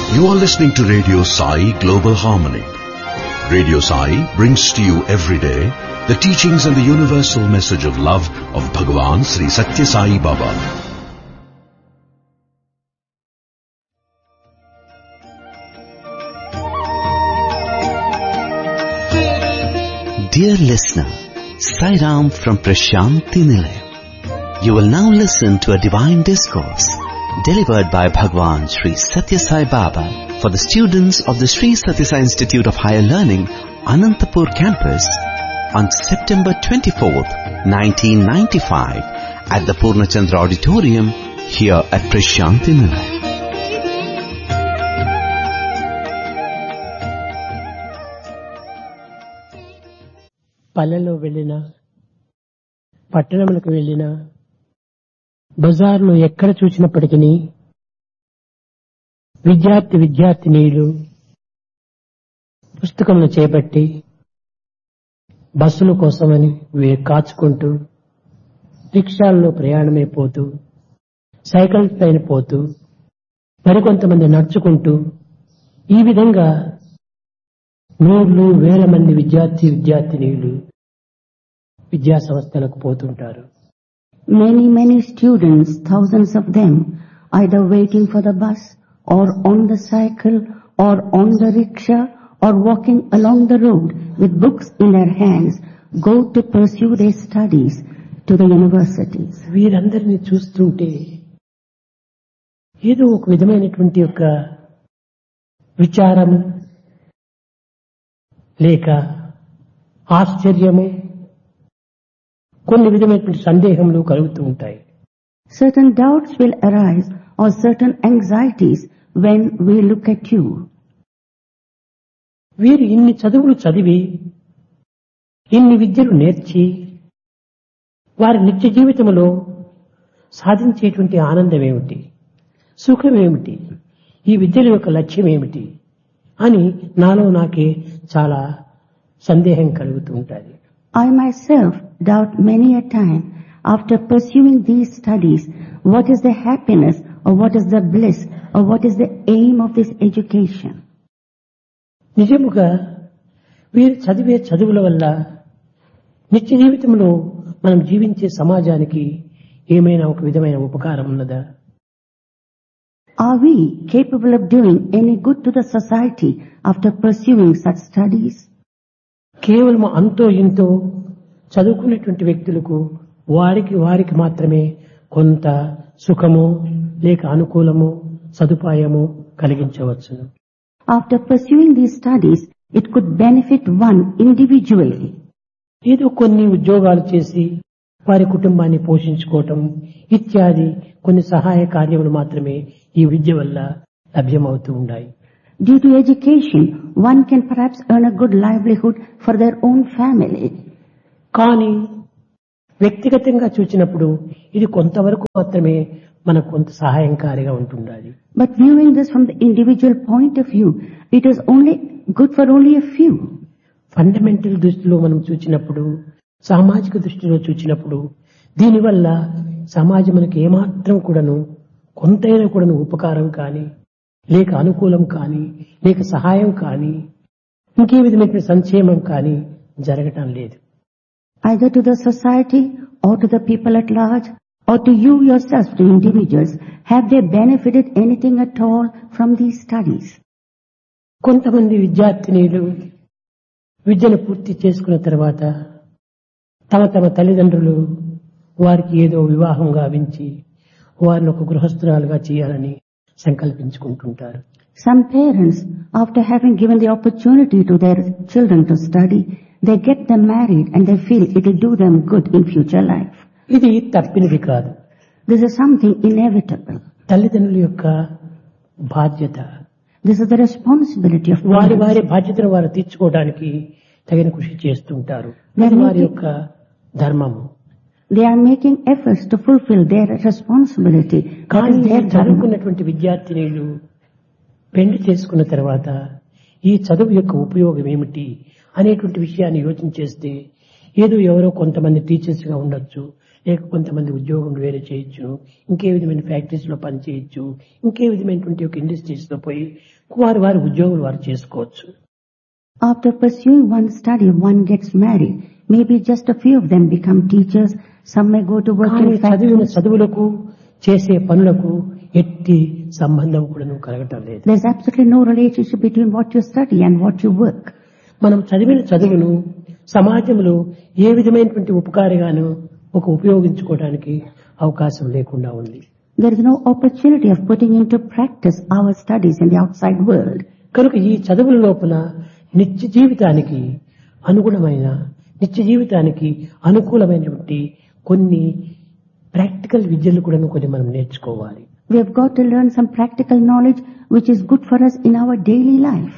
You are listening to Radio Sai Global Harmony. Radio Sai brings to you every day the teachings and the universal message of love of Bhagavan Sri Satya Sai Baba. Dear listener, Sai Ram from Prashanti Nilayam. You will now listen to a divine discourse delivered by Bhagwan Sri Satya Sai Baba for the students of the Sri Satya Sai Institute of Higher Learning, Anantapur campus on September 24th, 1995 at the Purnachandra Auditorium here at Prashanti Nilayam. పల్లెలో వెళ్ళినా పట్టణములకు వెళ్ళినా బజార్లో ఎక్కడ చూసినప్పటికీ విద్యార్థి విద్యార్థినీయులు పుస్తకములు చేపట్టి బస్సుల కోసమని వే- కాచుకుంటూ రిక్షాల్లో ప్రయాణమైపోతూ cycle పైన పోతూ మరికొంతమంది నడుచుకుంటూ ఈ విధంగా నూర్లు వేల మంది విద్యార్థి విద్యార్థినీయులు విద్యా సంస్థలకు పోతుంటారు Many, many students, thousands of them, either waiting for the bus or on the cycle or on the rickshaw or walking along the road with books in their hands, go to pursue their studies to the universities. వీరందరినీ చూస్తుంటే ఏదో ఒక విధమైనటువంటి యొక్క విచారము లేక ఆశ్చర్యము కొన్ని విధమైనటువంటి సందేహములు కలుగుతూ ఉంటాయి Certain doubts will arise or certain anxieties when we look at you. వీరు ఇన్ని చదువులు చదివి ఇన్ని విద్యలు నేర్చి వారి నిత్య జీవితంలో సాధించేటువంటి ఆనందం ఏమిటి సుఖం ఏమిటి ఈ విద్యల యొక్క లక్ష్యం ఏమిటి అని నాలో నాకే చాలా సందేహం కలుగుతూ ఉంటుంది I myself doubt many a time after pursuing these studies what is the happiness or what is the bliss or what is the aim of this education. నిజముగా వీరు చదివే చదువుల వల్ల నిత్య జీవితంలో మనం జీవించే సమాజానికి ఏమైనా ఒక విధమైన ఉపకారం ఉన్నదా Are we capable of doing any good to the society after pursuing such studies? కేవలం అంతో ఇంతో చదువుకునేటువంటి వ్యక్తులకు వారికి వారికి మాత్రమే కొంత సుఖము లేక అనుకూలము సదుపాయము కలిగించవచ్చును After pursuing these studies, it could benefit one individually. ఏదో కొన్ని ఉద్యోగాలు చేసి వారి కుటుంబాన్ని పోషించుకోవటం ఇత్యాది కొన్ని సహాయ కార్యములు మాత్రమే ఈ విద్య వల్ల లభ్యమవుతూ ఉన్నాయి Due to education, one can perhaps earn a good livelihood for their own family. కానీ వ్యక్తిగతంగా చూసినప్పుడు ఇది కొంతవరకు మాత్రమే మనకు కొంత సహాయంకారిగా ఉంటుండాలి But viewing this from the individual point of view, it is only good for only a few. Fundamental దృష్టిలో మనం చూచినప్పుడు సామాజిక దృష్టిలో చూచినప్పుడు దీనివల్ల సమాజమునకు ఏమాత్రం కూడాను కొంతైనా కూడాను ఉపకారం కానీ లేక అనుకూలం కానీ లేక సహాయం కానీ ఇంకే విధమైన సంక్షేమం కానీ జరగటం లేదు Either to the society or to the people at large or to you yourself, to individuals, have they benefited anything at all from these studies? కొంతమంది విద్యార్థినీలు విద్యను పూర్తి చేసుకున్న తర్వాత తమ తమ తల్లిదండ్రులు వారికి ఏదో వివాహం గావించి వారిని ఒక గృహస్థురాలుగా చేయాలని సంకల్పించుకుంటుంటారు Some parents, after having given the opportunity to their children to study, they get them married and they feel it will do them good in future life. ఇది తప్పినది కాదు This is something inevitable. తల్లిదండ్రుల యొక్క బాధ్యత This is the responsibility of వారి parents. వారి బాధ్యతను వారు తీర్చుకోవడానికి తగిన కృషి చేస్తుంటారు ఇది వారి యొక్క ధర్మము They are making efforts to fulfill their responsibility. That కానీ is their dharma. చదువుకున్నటువంటి విద్యార్థినీలు పెళ్లి చేసుకున్న తర్వాత ఈ చదువు యొక్క ఉపయోగం ఏమిటి అనేటువంటి విషయాన్ని యోచన చేస్తే ఏదో ఎవరో కొంతమంది టీచర్స్ గా ఉండొచ్చు లేక కొంతమంది ఉద్యోగం వేరే చేయొచ్చు ఇంకే విధమైన ఫ్యాక్టరీస్ లో పని చేయొచ్చు ఇంకే విధమైనటువంటి ఒక ఇండస్ట్రీస్ లో పోయి వారు వారి ఉద్యోగులు వారు చేసుకోవచ్చు After pursuing one study, one gets married. Maybe just a few of them become teachers. Some may go to work కానీ in చదివిన factories. చదువులకు చేసే పనులకు ఎట్టి సంబంధం కూడా కలగటం లేదు There's absolutely no relationship between what you study and what you work. మనం చదివిన చదువును సమాజంలో ఏ విధమైనటువంటి ఉపకారిగాను ఒక ఉపయోగించుకోవడానికి అవకాశం లేకుండా ఉంది There is no opportunity of putting into practice our studies in the outside world. కనుక ఈ చదువుల లోపల నిత్య జీవితానికి అనుగుణమైన నిత్య జీవితానికి అనుకూలమైనటువంటి కొన్ని ప్రాక్టికల్ విద్యలు కూడా కొన్ని మనం నేర్చుకోవాలి We have got to learn some practical knowledge which is good for us in our daily life.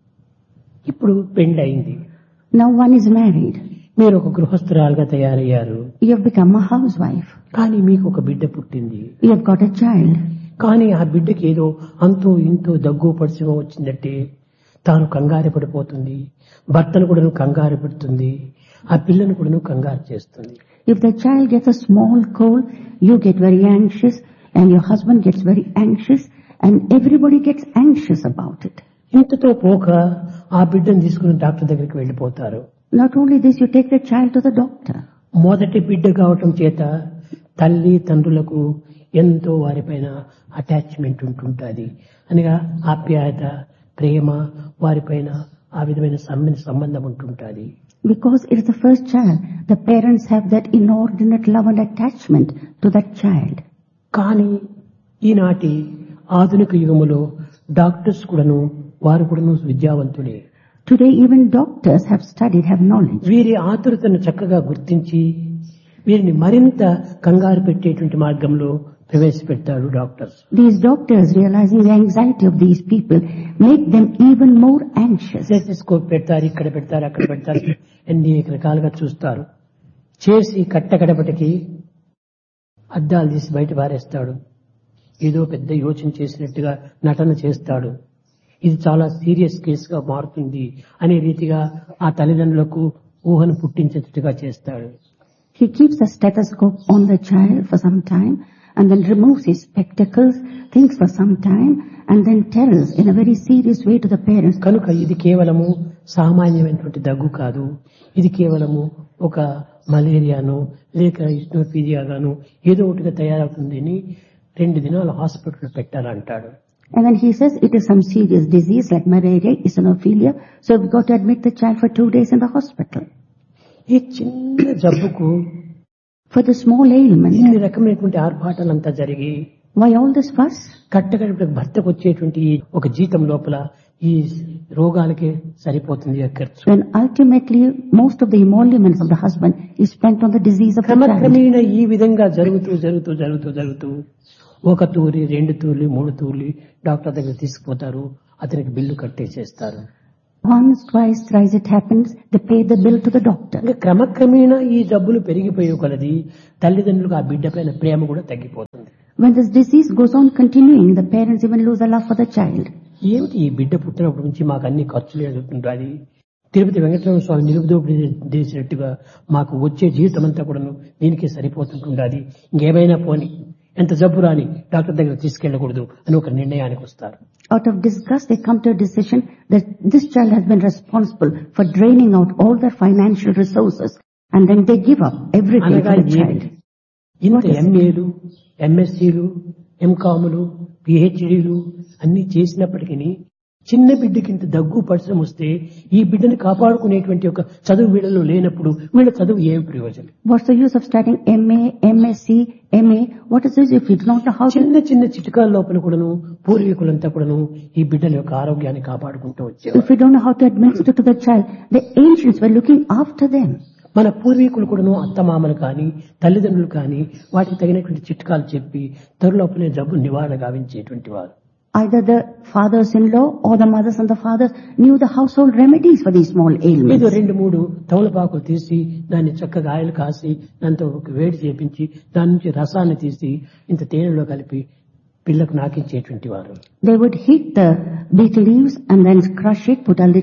ఇప్పుడు పెండ్ అయింది Now one is married. మీరు ఒక గృహస్థురాలుగా తయారయ్యారు You have become a housewife. కానీ మీకు ఒక బిడ్డ పుట్టింది You have got a child. కానీ ఆ బిడ్డకి ఏదో అంతో ఇంతో దగ్గు పరిశ్రమ వచ్చిందంటే తాను కంగారు పడిపోతుంది భర్తను కూడా కంగారు పెడుతుంది ఆ పిల్లను కూడా కంగారు చేస్తుంది If the child gets a small cold, you get very anxious and your husband gets very anxious and everybody gets anxious about it. ఇంతతో పోక ఆ బిడ్డను తీసుకుని డాక్టర్ దగ్గరికి వెళ్ళిపోతారు Not only this, you take the child to the doctor. మొదటి బిడ్డ కావటం చేత తల్లి తండ్రులకు ఎంతో వారిపైన అటాచ్మెంట్ ఉంటుంటుంది అనగా ఆప్యాయత ప్రేమ వారిపైన ఆ విధమైన సంబంధ సంబంధం ఉంటుంటుంది Because it is the first child, the parents have that inordinate love and attachment to that child. కానీ ఈనాటి ఆధునిక యుగములో డాక్టర్స్ కూడాను వారు కూడాను విద్యావంతులే Today even doctors have studied, have knowledge. వీరి ఆతురతను చక్కగా గుర్తించి వీరిని మరింత కంగారు పెట్టేటువంటి మార్గంలో ప్రవేశపెడతాడు doctors These doctors realizing the anxiety of these people make them even more anxious. Scope పెడతారు ఇక్కడ పెడతారు అక్కడ పెడతారు ఎన్ని రకాలుగా చూస్తారు చేసి కట్టకడపటికి అద్దాలు తీసి బయట పారేస్తాడు ఏదో పెద్ద యోచన చేసినట్టుగా నటన చేస్తాడు ఇది చాలా సీరియస్ కేసుగా మారుతుంది అనే రీతిగా ఆ తల్లిదండ్రులకు ఊహను పుట్టించేటట్టుగా చేస్తాడు He keeps a stethoscope on the child for some time and then removes his spectacles, thinks for some time and then tells in a very serious way to the parents, కనుక ఇది కేవలము సామాన్యమైనటువంటి దగ్గు కాదు ఇది కేవలము ఒక మలేరియాను లేక ఇస్నోపీడియాగాను ఏదో ఒకటిగా తయారవుతుందని రెండు దినాలు హాస్పిటల్ పెట్టాలంటాడు and then he says it is some serious disease like malaria, eosinophilia, so we've got to admit the child for two days in the hospital. ఈ చిన్న జబ్బుకు For the small ailment, ఇన్ని రకమైనటువంటి ఆర్భాటాలంతా జరిగి why all this fuss? కట్టకడప భర్తకు వచ్చేటువంటి ఈ ఒక జీతం లోపల ఈ రోగాలకే సరిపోతుంది ఆ ఖర్చు When ultimately most of the emoluments of the husband is spent on the disease of the child. క్రమక్రమేణ ఈ విధంగా జరుగుతూ జరుగుతూ జరుగుతూ జరుగుతూ ఒక తూలి రెండు తూలి మూడు తూలి డాక్టర్ దగ్గర తీసుకుపోతారు అతనికి బిల్లు కట్టేసేస్తారు Once, twice, thrice it happens, they pay the bill to the doctor. ఇంకా క్రమక్రమేణ ఈ జబ్బులు పెరిగిపోయే కొలది తల్లిదండ్రులకు ఆ బిడ్డ పైన ప్రేమ కూడా తగ్గిపోతుంది When this disease goes on continuing, the parents even lose the love for the child. ఏమిటి ఈ బిడ్డ పుట్టినప్పటి నుంచి మాకు అన్ని ఖర్చులు ఎదుగుతుంటుంది తిరుపతి వెంకటరమణ స్వామి నిలుపుదోపిడి చేసినట్టుగా మాకు వచ్చే జీవితం అంతా కూడాను దీనికే సరిపోతుంటుండాలి ఇంకేమైనా పోని ఎంత జబ్బు రాని డాక్టర్ దగ్గర తీసుకెళ్ళకూడదు అని ఒక నిర్ణయానికి వస్తారు Out of disgust, they come to a decision that this child has been responsible for draining out all their financial resources and then they give up everything అనగా for the child. ఏమిటి? ఇంత ఎంఏలు ఎంఎస్సీలు ఎంకాములు పిహెచ్డీలు అన్ని చేసినప్పటికీ చిన్న బిడ్డకి ఇంత దగ్గు పరిశ్రమ వస్తే ఈ బిడ్డని కాపాడుకునేటువంటి ఒక చదువు వీళ్ళలో లేనప్పుడు వీళ్ళ చదువు ఏం ప్రయోజనం What's the use of studying MA, MSc, MA? What is this if you do not know how to... చిన్న చిన్న చిట్కాల లోపల కూడాను పూర్వీకులంతా కూడాను ఈ బిడ్డల యొక్క ఆరోగ్యాన్ని కాపాడుకుంటూ వచ్చేవారు If we don't know how to administer to the child, the ancients were looking after them. మన పూర్వీకులు కూడాను అత్తమామలు కానీ తల్లిదండ్రులు కానీ వాటికి తగినటువంటి చిట్కాలు చెప్పి త్వరలోపలే జబ్బు నివారణ గావించేటువంటి వారు Either the fathers-in-law or the mothers and the fathers knew the household remedies for these small ఏదో ailments. రెండు మూడు తమలపాకులు తీసి దాన్ని చక్కగా ఆయిల్ కాసి దాంతో ఒక వేడి చేపించి దాని నుంచి రసాన్ని తీసి ఇంత తేనెలో కలిపి పిల్లకు నాకించేటువంటి వారు They would heat the betel leaves and then crush it, put a little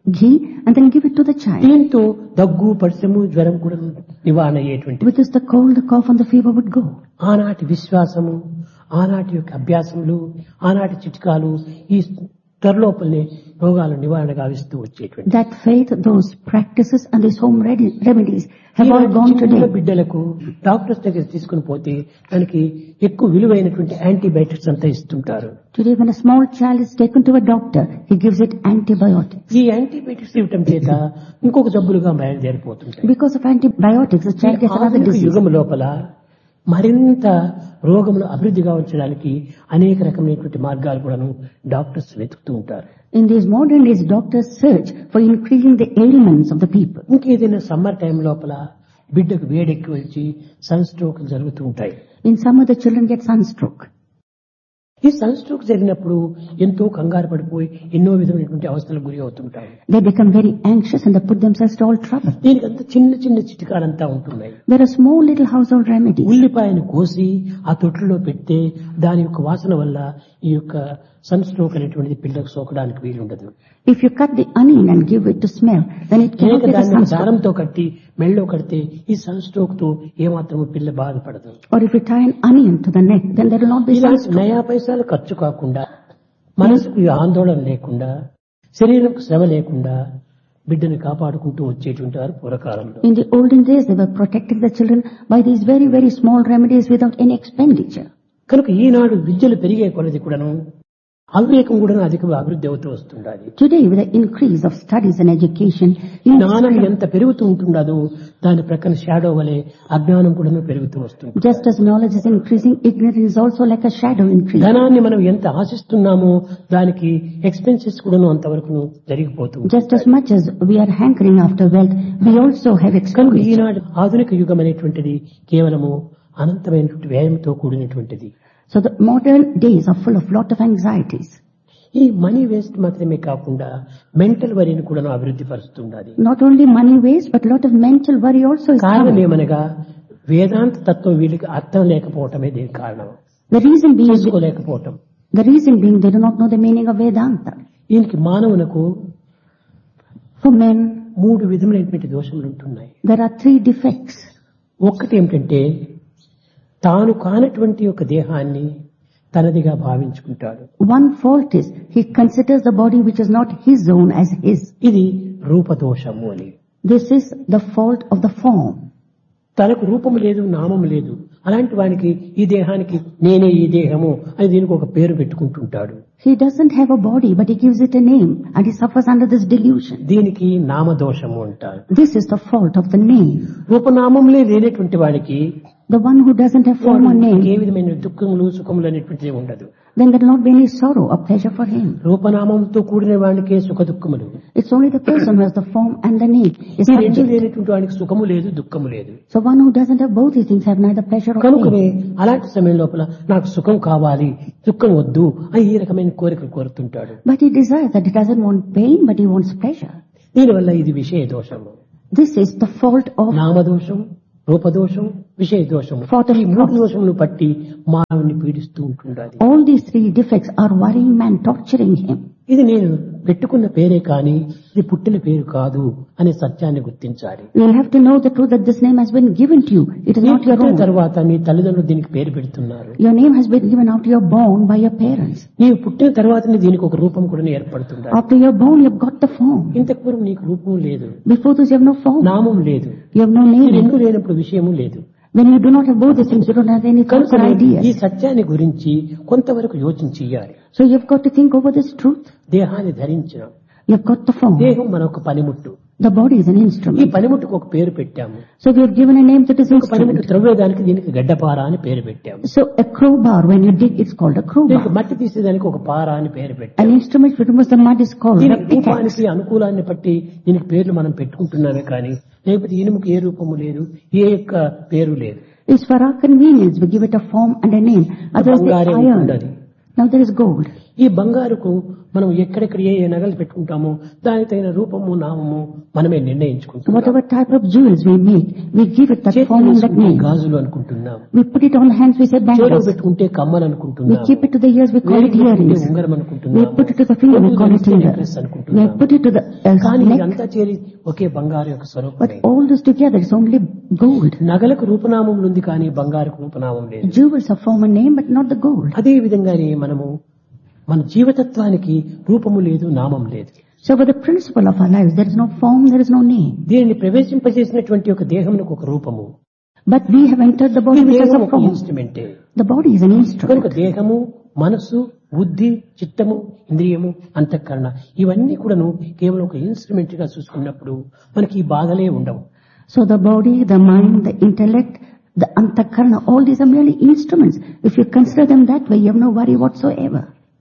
ghee and then give it to the child. దీంతో దగ్గు పరిశ్రమ జ్వరం కూడా నివారణ అయ్యేటువంటి With this the cold, the cough and the fever would go. ఆనాటి విశ్వాసము ఆనాటి యొక్క అభ్యాసములు ఆనాటి చిట్కాలు ఈ త్వరలోపలనే రోగాల నివారణ గావిస్తూ వచ్చేటువంటి That faith, those practices and these home redi- remedies have all ఈనాటి gone చిన్న today. బిడ్డలకు డాక్టర్స్ దగ్గర తీసుకుని పోతే దానికి ఎక్కువ విలువైనటువంటి యాంటీబయాటిక్స్ అంతా ఇస్తుంటారు Today when a small child is taken to a doctor, he gives it antibiotics. ఈ యాంటీబయాటిక్స్ ఇవ్వటం చేత ఇంకొక జబ్బులుగా బయలుదేరిపోతుంటాయి Because of antibiotics, the child ఈ gets another ఆధునిక disease. యుగం లోపల మరింత రోగములు అభివృద్ధి గావించడానికి అనేక రకమైనటువంటి మార్గాలు కూడాను డాక్టర్స్ వెతుకుతూ ఉంటారు In these modern days, doctors search for increasing the ailments of the people. ఇంకేదైనా సమ్మర్ టైం లోపల బిడ్డకు వేడెక్కి వచ్చి సన్ స్ట్రోక్ జరుగుతూ ఉంటాయి In summer, the children get sunstroke. ఈ సన్ స్ట్రోక్ జరిగినప్పుడు ఎంతో కంగారు పడిపోయి ఎన్నో విధమైనటువంటి అవస్థలకు గురి అవుతుంటాయి They become very anxious and they put themselves to all trouble. దీనికి అంత చిన్న చిన్న చిట్కాలంతా ఉంటున్నాయి There are small little household remedies. ఉల్లిపాయను కోసి ఆ తొట్టులో పెడితే దాని యొక్క వాసన వల్ల ఈ యొక్క సన్ స్ట్రోక్ అనేటువంటిది పిల్లలకు సోకడానికి వీలుండదు If you cut the onion and give it to smell, then it cannot లేక get a దాన్ని sunstroke. దారంతో కట్టి మెళ్ళో కడితే ఈ సన్ స్ట్రోక్ తో ఏమాత్రము పిల్ల బాధపడదు Or if you tie an onion to the neck, then there will not be ఇలాంటి sunstroke. నయా పైసలు ఖర్చు కాకుండా మనసుకు ఈ ఆందోళన లేకుండా శరీరంకు శ్రమ లేకుండా బిడ్డని కాపాడుకుంటూ వచ్చేటువంటి వారు పూర్వకాలంలో In the olden days, they were protecting the children by these very, very small remedies without any expenditure. కనుక ఈనాడు విద్యలు పెరిగే కొలది కూడాను అవివేకం కూడా అధికంగా అభివృద్ధి అవుతూ వస్తుండాలి Today, with the increase of studies and education, జ్ఞానం ఎంత పెరుగుతూ ఉంటుండదో దాని ప్రక్కన షాడో వలె అజ్ఞానం కూడా పెరుగుతూ వస్తుంది just as knowledge is increasing, ignorance is also like a shadow increasing. ధనాన్ని మనం ఎంత ఆశిస్తున్నామో దానికి ఎక్స్పెన్సెస్ కూడాను అంతవరకు జరిగిపోతుంది Just as much as we are hankering after wealth, we also have కనుక expenditure. ఈనాడు ఆధునిక యుగం అనేటువంటిది కేవలము అనంతమైనటువంటి వ్యయంతో కూడినటువంటిది So the modern days are full of lot of anxieties. ఈ మనీ వేస్ట్ మాత్రమే కాకుండా మెంటల్ వరిని కూడా అభివృద్ధి పరుస్తుండాలి Not only money waste, but lot of mental worry also is కారణం coming. ఏమనగా వేదాంత తత్వం వీళ్ళకి అర్థం లేకపోవటమే దీనికి కారణం The reason being, తెలుసుకోలేకపోవటం the reason being they do not know the meaning of Vedanta. దీనికి మానవునకు For men, మూడు విధములైనటువంటి దోషములు ఉంటున్నాయి there are three defects. ఒక్కటి ఏమిటంటే తాను కానటువంటి ఒక దేహాన్ని తనదిగా భావించుకుంటాడు One fault is he considers the body which is not his own as his. ఇది రూపదోషము అని This is the fault of the form. తనకు రూపము లేదు నామము లేదు అలాంటి వానికి ఈ దేహానికి నేనే ఈ దేహము అని దీనికి ఒక పేరు పెట్టుకుంటుంటాడు He doesn't have a body, but he gives it a name, and he suffers under this delusion. దీనికి నామదోషము అంటారు This is the fault of the name. రూపనామములే లేనటువంటి వాడికి The one who doesn't have form or A name, విధమైన దుఃఖములు సుఖములు అనేటువంటిది ఉండదు then there will not be any sorrow or pleasure for him. రూపనామంతో కూడిన వాడికే సుఖ దుఃఖములు It's only the person who has the form and the name is ఈ రెండు subject. లేనటువంటి వాడికి సుఖము లేదు దుఃఖము లేదు So one who doesn't have both these things have neither pleasure or కనుకనే pain. అలాంటి సమయం లోపల నాకు సుఖం కావాలి దుఃఖం వద్దు అని ఈ రకమైన కోరికలు కోరుతుంటాడు But he desires that he doesn't want pain, but he wants pleasure. దీనివల్ల ఇది విషయ దోషము This is the fault of నామదోషం రూపదోషం విషయ దోషం Fault of ఈ మూడు దోషములను బట్టి మానవుని పీడిస్తూ ఉంటుండాలి all these three defects are worrying man, torturing him. ఇది నేను పెట్టుకున్న పేరే కాని ఇది పుట్టిన పేరు కాదు అనే సత్యాన్ని గుర్తించాలి You'll have to know the truth that this name has been given to you. It is నీ not your పుట్టిన own. తర్వాత మీ తల్లిదండ్రులు దీనికి పేరు పెడుతున్నారు Your name has been given after you're born by your parents. నీవు పుట్టిన తర్వాతనే దీనికి ఒక రూపం కూడా ఏర్పడుతుండాలి After you're born, you've got the form. ఇంతకు పూర్వం నీకు రూపం లేదు Before this, you have no form. నామం లేదు You have no ఈ name. రెండు లేనప్పుడు విషయము లేదు When you do not have both these things, you don't have any thoughts కనుక or ఈ ideas. సత్యాన్ని గురించి కొంతవరకు యోచన చెయ్యాలి So you've got to think over this truth. దేహాన్ని ధరించిన You've got the form. దేహం మనొక పనిముట్టు The body is an ఈ instrument. పనిముట్టుకు ఒక పేరు పెట్టాము So we have given a name to this ఒక పనిముట్టు instrument. త్రవ్వేదానికి దీనికి గడ్డపార అని పేరు పెట్టాము So a crowbar, when you dig, it's called a దీనికి crowbar. మట్టి తీసేదానికి ఒక పార అని పేరు An పెట్టాము instrument which removes the mud is called దీని a pickaxe. రూపానికి అనుకూలాన్ని బట్టి దీనికి పేర్లు మనం పెట్టుకుంటున్నామే కానీ లేకపోతే ఇనుముకి ఏ రూపము లేదు ఏ యొక్క పేరు లేదు It's for our convenience. We give it a form and a name. Otherwise, the బంగారం iron. ఉండదు. Now there is gold. ఈ బంగారుకు మనం ఎక్కడెక్కడ ఏ ఏ నగలు పెట్టుకుంటామో దానికి తగిన రూపము నామము మనమే నిర్ణయించుకుంటాం Whatever type of jewels we make, we give it that చేతిలో form and that వేసుకుంటే name. గాజులు అనుకుంటున్నాం We put it on hands, we say చేతిలో bangles. పెట్టుకుంటే కమ్మలు We అనుకుంటున్నాం keep it to the ears, we call it వేలికి పెట్టుకుంటే earrings. ఉంగరం We అనుకుంటున్నాం put it to the finger, we call it finger. necklace We అనుకుంటున్నాం put it to the uh, కానీ neck. ఇదంతా చేరి ఒకే బంగారు యొక్క But స్వరూపమే all this together is only gold. నగలకు రూపనామం ఉంది కానీ బంగారుకు రూపనామం లేదు Jewels are form and name, but not the gold. అదే విధంగానే మనము మన జీవతత్వానికి రూపము లేదు నామం లేదు So for the principle of our lives, there is no form, there is no name. దీనిని ప్రవేశింపజేసినటువంటి ఒక దేహమునకు ఒక రూపము But we have entered the ఈ body which has దేహం a ఒక form. ఇన్స్ట్రుమెంటే The body is an instrument. కనుక దేహము మనస్సు బుద్ధి చిత్తము ఇంద్రియము అంతఃకరణ ఇవన్నీ కూడాను కేవలం ఒక ఇన్స్ట్రుమెంట్ గా చూసుకున్నప్పుడు మనకి ఈ బాధలే ఉండవు So the body, the mind, the intellect, the antakarna, all these are merely instruments. If you consider them that way, you have no worry whatsoever.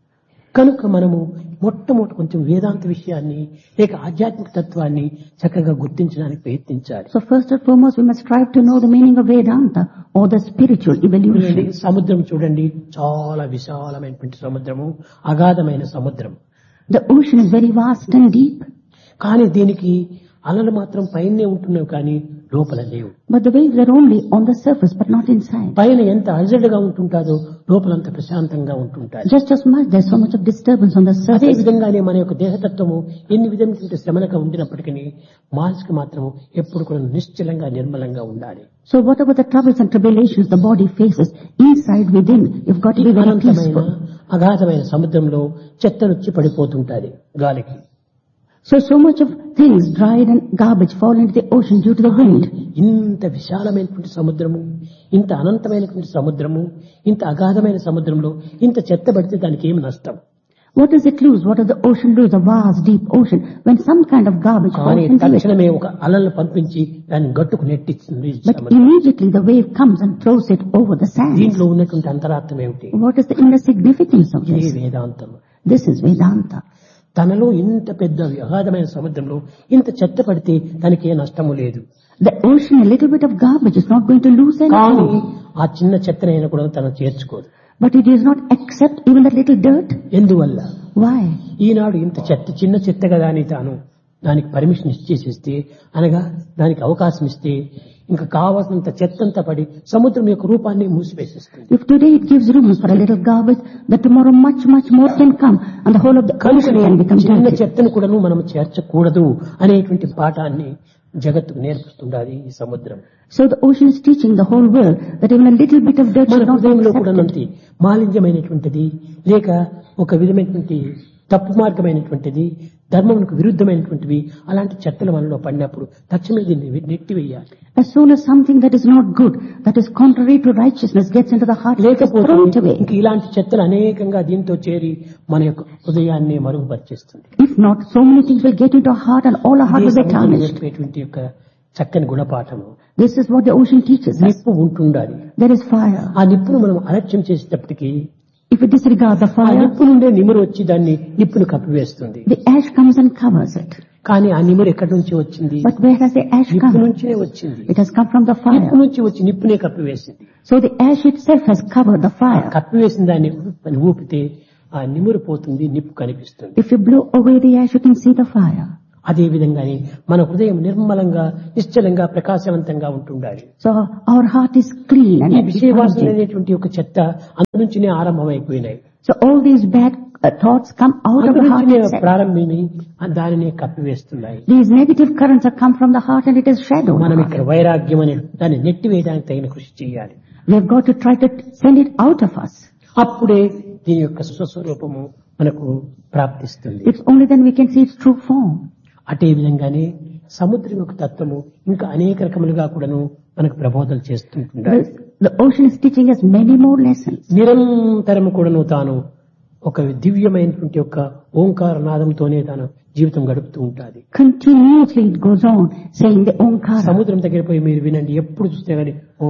కనుక మనము మొట్టమొదటి కొంచెం వేదాంత విషయాన్ని లేక ఆధ్యాత్మిక తత్వాన్ని చక్కగా గుర్తించడానికి ప్రయత్నించాలి So first and foremost, we must strive to know the meaning of Vedanta or the spiritual చూడండి, evolution. సముద్రం చూడండి చాలా విశాలమైనటువంటి సముద్రము అగాధమైన సముద్రం The ocean is very vast and deep, కానీ దీనికి అలలు మాత్రం పైనే ఉంటున్నావు కానీ లోపల లేవు but the waves are only on the surface but not inside. పైన ఎంత అలజడిగా ఉంటుంటాదో లోపలంత ప్రశాంతంగా ఉంటుంటాయి Just as much, there's so much of disturbance on the అదే surface. విధంగానే మన యొక్క దేహతత్వము ఎన్ని విధమైనటువంటి శ్రమలుగా ఉండినప్పటికీ మానసిక మాత్రము ఎప్పుడు కూడా నిశ్చలంగా నిర్మలంగా ఉండాలి So whatever the troubles and tribulations the body faces, inside within, you've got to ఈ be very అనంతమైన peaceful. అగాధమైన సముద్రంలో చెత్తనొచ్చి పడిపోతుంటాది గాలికి So, so much of things, dried and garbage, fall into the ocean due to the wind. ఇంత విశాలమైనటువంటి సముద్రము ఇంత అనంతమైనటువంటి సముద్రము ఇంత అగాధమైన సముద్రంలో ఇంత చెత్త పడితే దానికి ఏమి నష్టం What does it lose? What does the ocean lose? A vast, deep ocean. When some kind of garbage falls కానీ into it. తక్షణమే ఒక అలలను పంపించి దాన్ని గట్టుకు నెట్టిస్తుంది ఈ But సముద్రం. immediately the wave comes and throws it over the sand. దీంట్లో ఉన్నటువంటి అంతరార్థం ఏమిటి What is the inner significance of ఇది this? వేదాంతం This is Vedanta. తనలో ఇంత పెద్ద అగాధమైన సముద్రంలో ఇంత చెత్త పడితే దానికి ఏ నష్టము లేదు The ocean, a little bit of garbage is not going to lose కానీ anything. ఆ చిన్న చెత్తనైనా కూడా తను చేర్చుకోదు But it does not accept even that little dirt. ఎందువల్ల Why? ఈనాడు ఇంత చెత్త చిన్న చెత్త కదా అని తాను దానికి పర్మిషన్ ఇచ్చేసేస్తే అనగా దానికి అవకాశం ఇస్తే ఇంకా కావాల్సినంత చెత్తంతా పడి సముద్రం యొక్క రూపాన్ని మూసివేసేస్తుంది If today it gives rooms for a little garbage, that tomorrow much, much more can come and the whole of the ocean can become చిన్న dirty. చెత్తను కూడాను మనం చేర్చకూడదు అనేటువంటి పాఠాన్ని జగత్తుకు నేర్పిస్తుండాలి ఈ సముద్రం So the ocean is teaching the whole world that even a little bit of dirt మన should not be హృదయంలో కూడా accepted. నంతి మాలిన్యమైనటువంటిది లేక ఒక విధమైనటువంటి తప్పు మార్గమైనటువంటిది ధర్మమునకు విరుద్ధమైనటువంటివి అలాంటి చెత్తలు మనలో పడినప్పుడు తక్షణమే దీన్ని నెట్టివేయాలి As soon as something that is not good, that is contrary to righteousness gets into the heart, it is లేకపోతే thrown it away. ఇంక ఇలాంటి చెత్తలు అనేకంగా దీంతో చేరి మన యొక్క హృదయాన్ని మరుగుపరిచేస్తుంది If not, so many things will get into our heart and all our heart ఇదే will be సముద్రం tarnished. నేర్పేటువంటి యొక్క చక్కని గుణపాఠము This is what the ocean teaches us. నిప్పు ఉంటుండాలి There is fire. ఆ నిప్పును మనం అలక్ష్యం చేసేటప్పటికి If we disregard the ఆ fire, నిప్పు నుండే నిమురు వచ్చి దాన్ని నిప్పును కప్పివేస్తుంది the ash comes and covers it. కానీ ఆ నిమురు ఎక్కడి నుంచి వచ్చింది But where has the ash నిప్పు come? నుంచే వచ్చింది It has come from the నిప్పు fire. నుంచి వచ్చి నిప్పునే కప్పివేసింది So the ash itself has covered the fire. కప్పివేసిన దాన్ని ఊపని ఊపితే ఆ నిమురు పోతుంది నిప్పు కనిపిస్తుంది If you blow away the ash, you can see the fire. అదే విధంగానే మన హృదయం నిర్మలంగా నిశ్చలంగా ప్రకాశవంతంగా ఉంటుండాలి So our heart is clean ఈ and విషయవాసన effulgent. అనేటువంటి ఒక చెత్త అందు నుంచినే ఆరంభమైపోయినాయి So all these bad uh, thoughts come out of అందు the heart నుంచినే itself. ప్రారంభమై దానిని కప్పివేస్తున్నాయి These negative currents have come from the heart and it is shadow. మనం ఇక్కడ వైరాగ్యం అనే దాన్ని నెట్టివేయడానికి తగిన కృషి చేయాలి We have got to try to send it out of us. అప్పుడే దీని యొక్క స్వస్వరూపము మనకు ప్రాప్తిస్తుంది It's only then we can see its true form. అదే విధంగానే సముద్రం యొక్క తత్వము ఇంకా అనేక రకములుగా కూడాను మనకు ప్రబోధలు చేస్తుంటుండాలి The, the ocean is teaching us many more lessons. నిరంతరము కూడాను తాను ఒక దివ్యమైనటువంటి యొక్క ఓంకార నాదంతోనే తాను జీవితం గడుపుతూ ఉంటుంది Continuously it goes on saying the Omkara. సముద్రం దగ్గర పోయి మీరు వినండి ఎప్పుడు చూస్తే గానీ ఓ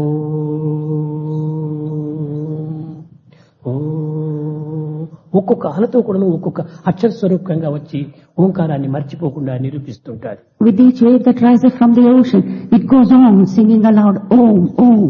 ఓ ఒక్కొక్క అలతో కూడాను ఒక్కొక్క అక్షర స్వరూపంగా వచ్చి ఓంకారాన్ని మర్చిపోకుండా నిరూపిస్తుంటారు With each wave that rises from the ocean, it goes on singing aloud Om, Om.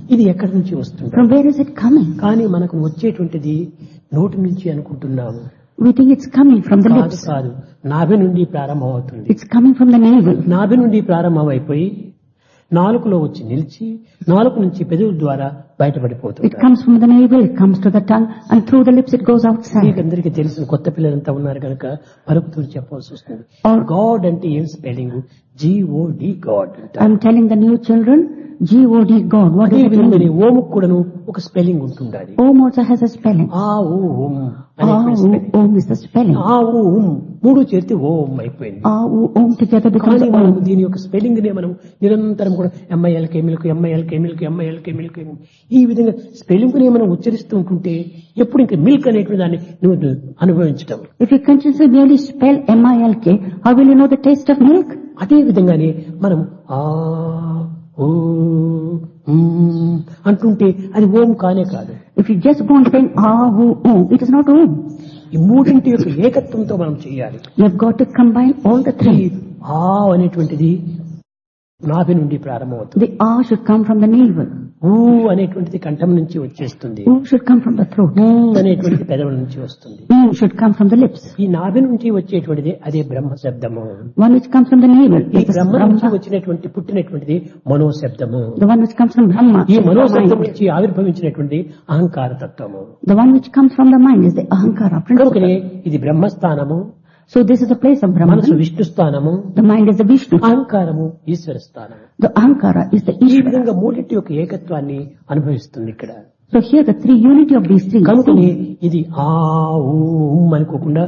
ఇది ఎక్కడి నుంచి వస్తుంది From where is it coming? కానీ మనకు వచ్చేటువంటిది నోటి నుంచి అనుకుంటున్నాము We think it's coming from the కాదు lips. కాదు నాభి నుండి ప్రారంభం అవుతుంది It's coming from the navel. నాభి నుండి ప్రారంభమైపోయి నాలుకలో వచ్చి నిలిచి నాలుక నుంచి పెదవుల ద్వారా It బయటపడిపోతుంది comes from the navel, it comes to the tongue, and through the lips it goes outside. మీకందరికీ తెలిసిన కొత్త పిల్లలంతా ఉన్నారు కనుక పలుకుతూ చెప్పాల్సి వస్తుంది Or- గాడ్ అంటే ఏం spelling G O D god I'm telling the new children, G-O-D, God. What అదే is it? విధంగానే ఓముకు కూడాను ఒక స్పెల్లింగ్ ఉంటుండాలి Om also has a spelling. ఆ ఊ ఓం Ah, అనేటువంటి oo, spelling. Om is the spelling. ఆ ఊ ఉం మూడు చేరితే ఓం అయిపోయింది Ah, oo, Om together becomes కానీ మనం Om. దీని యొక్క స్పెల్లింగ్ నే మనం నిరంతరం కూడా M I L K milk M I L K milk M I L K milk ఈ విధంగా స్పెల్లింగ్ నే మనం ఉచ్చరిస్తూ ఉంటుంటే ఎప్పుడు ఇంకా మిల్క్ అనేటువంటి దాన్ని నువ్వు అనుభవించటం If you continuously merely spell M-I-L-K, how will you know the taste of milk? అదే విధంగానే మనం ఆ ఓ ఉమ్ అంటుంటే అది ఓం కానే కాదు If you just go on saying Ah, oo, Om, it is not Om. ఈ మూడింటి యొక్క ఏకత్వంతో మనం చేయాలి You have got to combine all the ఈ three. ఆ అనేటువంటిది నాభి నుండి ప్రారంభమవుతుంది The Ah should come from the navel. ఊ అనేటువంటిది కంఠం నుంచి వచ్చేస్తుంది Oo should come from the throat. ఉమ్ అనేటువంటిది పెదవుల నుంచి వస్తుంది Om should come from the lips. ఈ నాభి నుంచి వచ్చేటువంటిది అదే బ్రహ్మ శబ్దము One which comes from the navel ఈ is the బ్రహ్మ నుంచి Brahma. వచ్చినటువంటి పుట్టినటువంటిది మనో శబ్దము The one which comes from Brahma. ఈ is the మనో శబ్దం mind. నుంచి ఆవిర్భవించినటువంటి అహంకార తత్వము The one which comes from the mind is the Ahankara కనుకనే principle. ఇది బ్రహ్మస్థానము So this is the place of మనసు Brahman. విష్ణు స్థానము The mind is the Vishnu. అహంకారము ఈశ్వర స్థానము The Ahankara is the ఈ Ishvara. విధంగా మూడింటి యొక్క ఏకత్వాన్ని అనుభవిస్తుంది ఇక్కడ So here the three unity of these three. కనుకని ఇది ఆ ఊ ఉమ్ అనుకోకుండా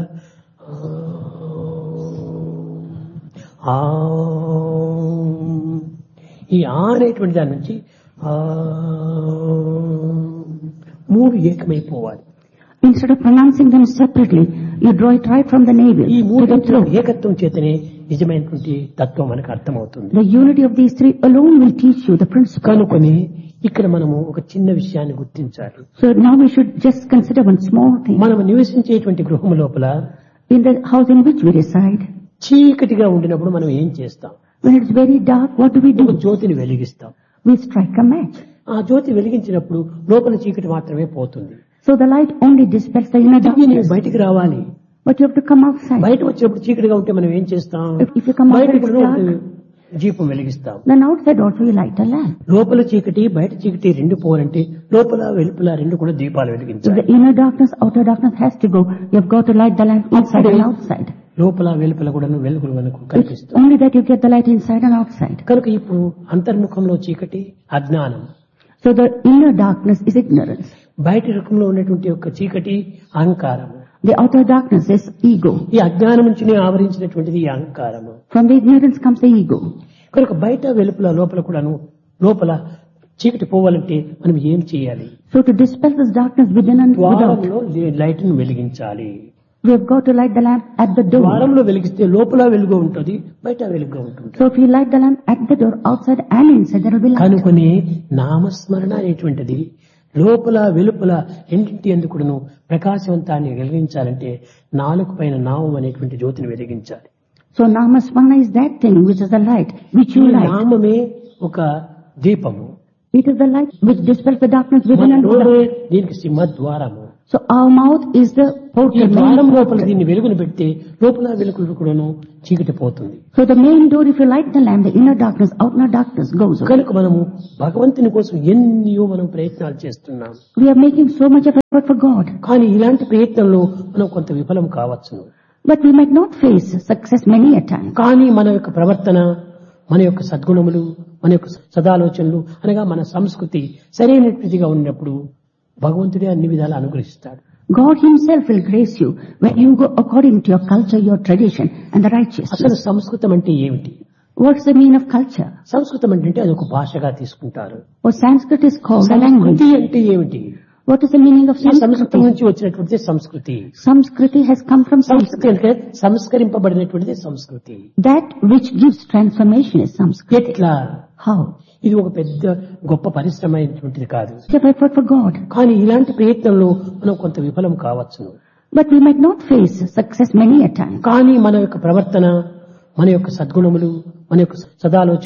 ఆ ఈ ఆ అనేటువంటి దాని నుంచి ఆ మూడు ఏకమైపోవాలి Instead of pronouncing them separately, you draw it right from the navel ఈ to the మూడు throat. ఏకత్వం చేతనే నిజమైనటువంటి తత్వం మనకు అర్థమవుతుంది The unity of these three alone will teach you the principle. కనుకొని ఇక్కడ మనము ఒక చిన్న విషయాన్ని గుర్తించాలి So now we should just consider one small thing. మనము నివసించేటువంటి గృహం లోపల In the house in which we reside, చీకటిగా ఉండినప్పుడు మనం ఏం చేస్తాం when it's very dark, what do we ఒక do? జ్యోతిని వెలిగిస్తాం We strike a match. ఆ జ్యోతి వెలిగించినప్పుడు లోపల చీకటి మాత్రమే పోతుంది So the light only dispels the inner తిరిగి నువ్వు darkness. బయటికి రావాలి But you have to come outside. బయట వచ్చినప్పుడు చీకటిగా ఉంటే మనం ఏం చేస్తాం If- if you come బయట outside, కూడా it's ఒక dark. దీపం వెలిగిస్తాం Then outside also you light a lamp. లోపల చీకటి బయట చీకటి రెండు పోవాలంటే లోపల వెలుపల రెండు కూడా దీపాలు If వెలిగించాలి the inner darkness, outer darkness has to go, you have got to light the lamp inside and outside. లోపల వెలుపల కూడా వెలుగులు మనకు It's కనిపిస్తుంది only that you get the light inside and outside. కనుక ఇప్పుడు అంతర్ముఖంలో చీకటి అజ్ఞానం So the inner darkness is ignorance. బయట రకంలో ఉన్నటువంటి యొక్క చీకటి అహంకారము The outer darkness is ego. ఈ అజ్ఞానం నుంచి ఆవరించినటువంటిది ఈ అహంకారము From the ignorance comes the ego. కనుక బయట వెలుపల లోపల కూడాను లోపల చీకటి పోవాలంటే మనం ఏం చేయాలి So to dispel this darkness within and without, ద్వారంలో లైట్ ను వెలిగించాలి we have got to light the lamp at the door. ద్వారంలో వెలిగిస్తే లోపల వెలుగు ఉంటుంది బయట వెలుగు ఉంటుంది So if you light the lamp at the door, outside and inside, there will be light. కనుకొని నామస్మరణ అనేటువంటిది లోపల వెలుపల రెండింటి ఎందుకును ప్రకాశవంతాన్ని వెలిగించాలంటే నాలుగు పైన నామం అనేటువంటి జ్యోతిని వెలిగించాలి So Namasmana is that thing which is the light, which ఈ you light. నామమే ఒక దీపము It is the light which dispels the darkness within మన and నోరే without. దీనికి సింహద్వారము So our mouth is the ఈ portal. ద్వారం main లోపల portal. దీన్ని వెలుగును పెడితే లోపల వెలుగులు కూడాను చీకటి పోతుంది So the main door, if you light the lamp, the inner darkness, outer darkness goes away. కనుక మనము భగవంతుని కోసం ఎన్నో మనం ప్రయత్నాలు చేస్తున్నాం We are making so much of effort for God, కానీ ఇలాంటి ప్రయత్నంలో మనం కొంత విఫలం కావచ్చును but we might not face success many a time. కానీ మన యొక్క ప్రవర్తన మన యొక్క సద్గుణములు మన యొక్క సదాలోచనలు అనగా మన సంస్కృతి సరైనటువంటిదిగా ఉన్నప్పుడు భగవంతుడే అన్ని విధాలు అనుగ్రహిస్తాడు God Himself will grace you when you go according to your culture, your tradition, and the righteousness. అసలు సంస్కృతం అంటే ఏమిటి What's the meaning of culture? సంస్కృతం అంటే అది ఒక భాషగా తీసుకుంటారు Or Sanskrit is called a సంస్కృతి language. అంటే ఏమిటి What is the meaning of ఈ సంస్కృతం Sanskrit? నుంచి వచ్చినటువంటిది సంస్కృతి Samskriti has come from సంస్కృతి Sanskrit. అంటే సంస్కరింపబడినటువంటిది సంస్కృతి That which gives transformation is Sanskrit. ఎట్లా How? ఇది ఒక పెద్ద గొప్ప పరిశ్రమ అయినటువంటిది కాదు Much of effort for God. కానీ ఇలాంటి ప్రయత్నంలో మనం కొంత విఫలం కావచ్చును But we might not face success many a time. కానీ మన యొక్క ప్రవర్తన మన యొక్క సద్గుణములు మన యొక్క సదాలోచన